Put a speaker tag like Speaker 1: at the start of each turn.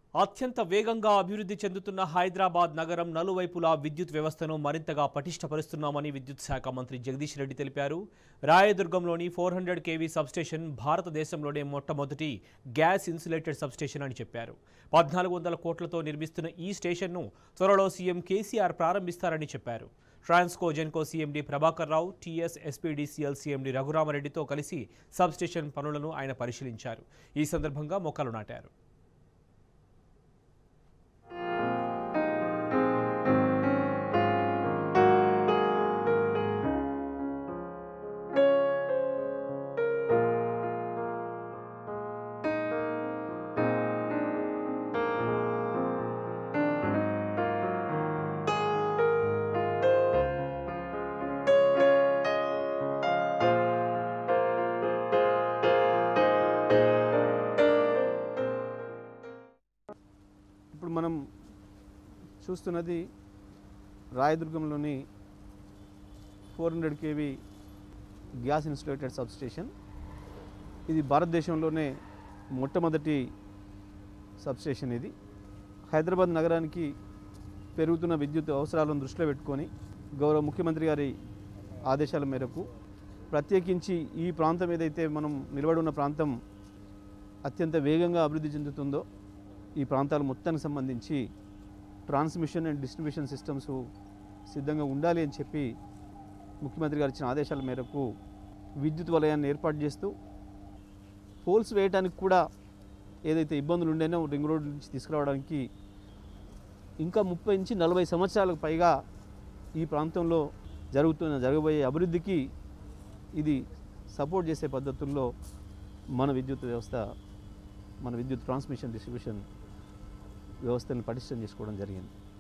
Speaker 1: అత్యంత వేగంగా అభివృద్ధి చెందుతున్న హైదరాబాద్ నగరం నలువైపులా విద్యుత్ వ్యవస్థను మరింతగా పటిష్టపరుస్తున్నామని విద్యుత్ శాఖ మంత్రి జగదీష్ రెడ్డి తెలిపారు రాయదుర్గంలోని ఫోర్ హండ్రెడ్ కేవీ సబ్స్టేషన్ భారతదేశంలోనే మొట్టమొదటి గ్యాస్ ఇన్సులేటెడ్ సబ్స్టేషన్ అని చెప్పారు పద్నాలుగు వందల కోట్లతో నిర్మిస్తున్న ఈ స్టేషన్ను త్వరలో సీఎం కేసీఆర్ ప్రారంభిస్తారని చెప్పారు Transco Genco CMD Prabhakar Rao TS SPDCL CMD రఘురామరెడ్డితో కలిసి సబ్స్టేషన్ పనులను ఆయన పరిశీలించారు ఈ సందర్భంగా మొక్కలు నాటారు
Speaker 2: ఇప్పుడు మనం చూస్తున్నది రాయదుర్గంలోని four hundred KV gas insulated substation ఇది భారతదేశంలోనే మొట్టమొదటి సబ్స్టేషన్ ఇది హైదరాబాద్ నగరానికి పెరుగుతున్న విద్యుత్ అవసరాలను దృష్టిలో పెట్టుకొని గౌరవ ముఖ్యమంత్రి గారి ఆదేశాల మేరకు ప్రత్యేకించి ఈ ప్రాంతం ఏదైతే మనం నిలబడి ఉన్న ప్రాంతం అత్యంత వేగంగా అభివృద్ధి చెందుతుందో ఈ ప్రాంతాల మొత్తానికి సంబంధించి ట్రాన్స్మిషన్ అండ్ డిస్ట్రిబ్యూషన్ సిస్టమ్స్ సిద్ధంగా ఉండాలి అని చెప్పి ముఖ్యమంత్రి గారు ఇచ్చిన ఆదేశాల మేరకు విద్యుత్ వలయాన్ని ఏర్పాటు చేస్తూ పోల్స్ వేయడానికి కూడా ఏదైతే ఇబ్బందులు ఉండేనో రింగ్ రోడ్ నుంచి తీసుకురావడానికి ఇంకా ముప్పై నుంచి నలభై సంవత్సరాలకు పైగా ఈ ప్రాంతంలో జరుగుతున్న జరగబోయే అభివృద్ధికి ఇది సపోర్ట్ చేసే పద్ధతుల్లో మన విద్యుత్ వ్యవస్థ మన విద్యుత్ ట్రాన్స్మిషన్ డిస్ట్రిబ్యూషన్ వ్యవస్థను పటిష్టం చేసుకోవడం జరిగింది